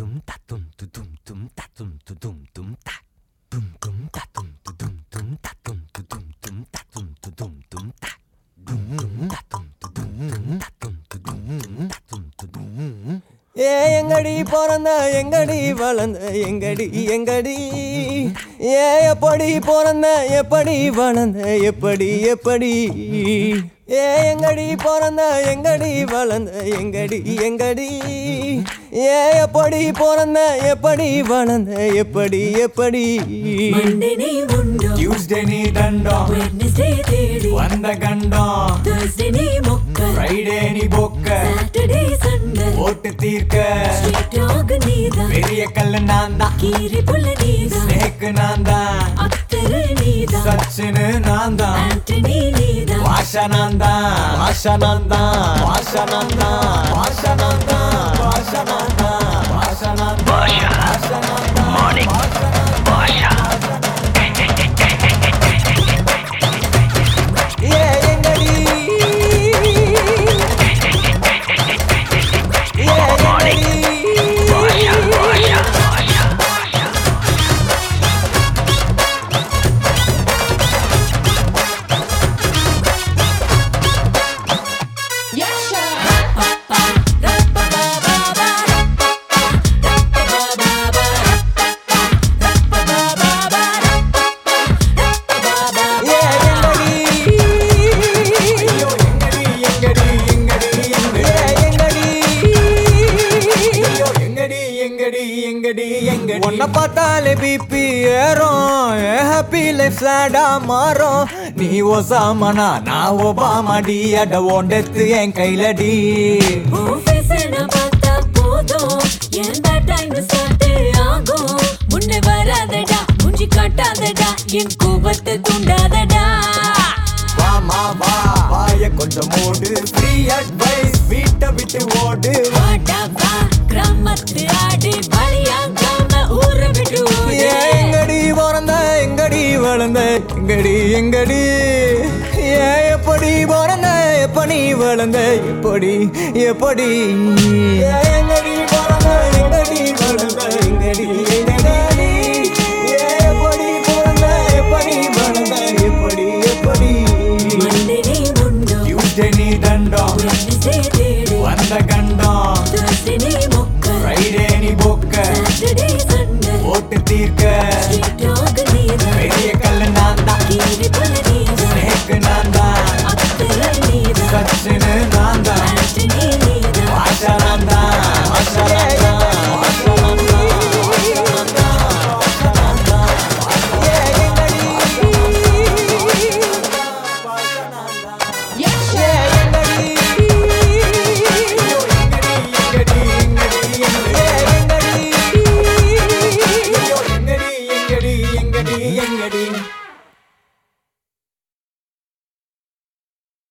tum ta tum tu tum tum ta tum tu tum tum ta tum tum ta tum tu tum tum ta tum tu tum tum ta tum tu tum tum ta tum tum ta tum tu tum tum ta tum tu tum tum ta tum tu tum ஏ எங்கடி பிறந்த எங்கடி வளர்ந்த எங்கடி எங்கடி ஏ எப்படி பிறந்த எப்படி வளர்ந்த எப்படி எப்படி ஏ எங்கடி பிறந்த எங்கடி வளர்ந்த எங்கடி எங்கடி ஏ எப்படி பிறந்த எப்படி வளர்ந்த எப்படி எப்படி Monday நீ உண்டோ டியூஸ்டே நீ தண்டம் Wednesday தேடி வந்த கண்டம் Thursday நீ மொக்க ஃப்ரைடே நீ பொக்க Saturday சண்டை ஓட்டு தீர்க்க Street dog நீதான் பெரிய கல்லு நான் தான் கீரி புள்ள நீதான் ஸ்னேக்கு நான் தான் அத்தரு நீதான் சச்சினு நான் தான் ஆண்டனி நீதான் பாஷா நான் தான் பாஷா நான் தான் பாஷா நான் தான் பாஷா நான் தான் பாஷா நான் தான் பாஷா நான் தான் பாஷா நான் தான் ஏ எங்கடி ஏ எங்கடி ஏ எங்கடி ஐயோ எங்கடி எங்கடி எங்கடி எங்கடி ஏ எங்கடி ஐயோ எங்கடி எங்கடி எங்கடி எங்கடி உன்னை பார்த்தாலே பிபி ஏறும் ஏ ஹாப்பி லைஃப் சேடா மாறும் நீ ஒசாமனா நான் ஒபாமடி அட ஓண்டத்து என் கையிலடி காட்டாதடா என் கோபத்தை தூண்டாதடா வாமா வா வாய கொஞ்சம் மூடு ஃப்ரீ அட்வைஸ் வீட்டை விட்டு ஓடு வாடா வா கிராமத்து ஆடு பழியாங்காம ஊரை விட்டு ஓடு ஏ எங்கடி பிறந்த எங்கடி வளர்ந்த எங்கடி எங்கடி ஏ எப்படி பிறந்த எப்படி வளர்ந்த எப்படி எப்படி